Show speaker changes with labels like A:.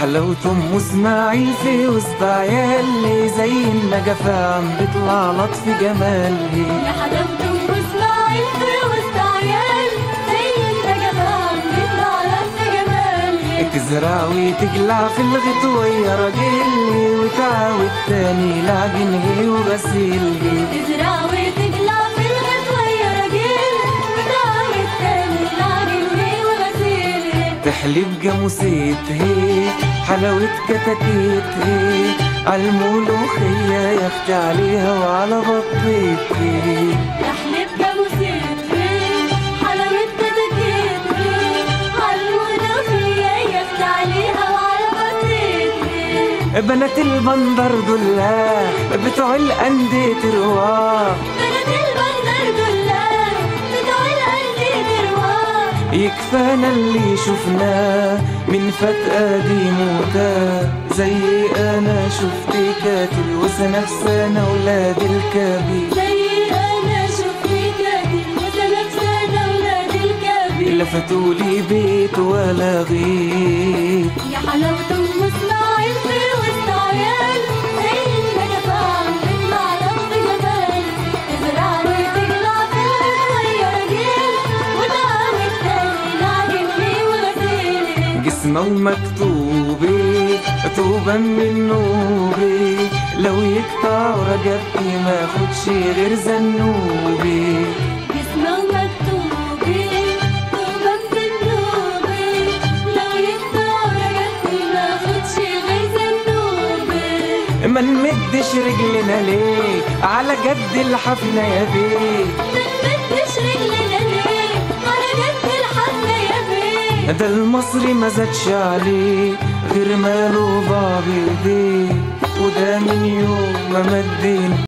A: حلاوة ام اسماعيل في وسط عيالي زي النجفة عم بيطلع لطف جمالي
B: يا حلاوته واسماعيل في وسط عيال زي النجفة بيطلع لف جمال
A: تزرع وتقلع في الغطوة يا راجلي وتعاود تاني لعجن هي وغسيلي
B: تزرع وتقلع في الغطوة يا راجل وتعمل تاني العجل هي وغسيل
A: تحلب جاموسيت هي حلاوة كتاكيت هي عالملوخية يا اختي عليها وعلى بطيت هي
B: تحلب جاموسيت فيه حلاوة كتاكيت فيه عالملوخية يفت عليها وعلى بطيت فيه
A: بنات البندر دول بتوع الأندية رواح
B: بنات البندر دولار بتوع القلب تروح
A: يكفانا اللي شفناه من فات قديم وده زي انا شفت كاتل وسنة في سنة ولاد الكبير
B: زي انا شفت كاتب وسنة في سنة ولاد الكبير
A: لفتولي بيت ولا غيت
B: يا حلاوة ام اسماعيل في وسط عيال زي النجفة عم تطلع لف جبال تزرع وتقلع في الغطوة يا راجل وتعمل تاني العجل فيه وغسيل
A: جسمه ومكتوبة توبة من نوبي لو يقطع رقبتي ما خدش غير زنوبي
B: جسمه ومكتوبي طوبة بذنوبي لو يقطع رقبتي ما خدش غير ذنوبي
A: ما نمدش رجلنا ليه على قد الحفلة يا بيه
B: منمدش رجلنا ليه على جنب الحفلة يا بيه
A: ده المصري ما زادش عليه غير ماله ضاع بايديه وده من يوم ما مدين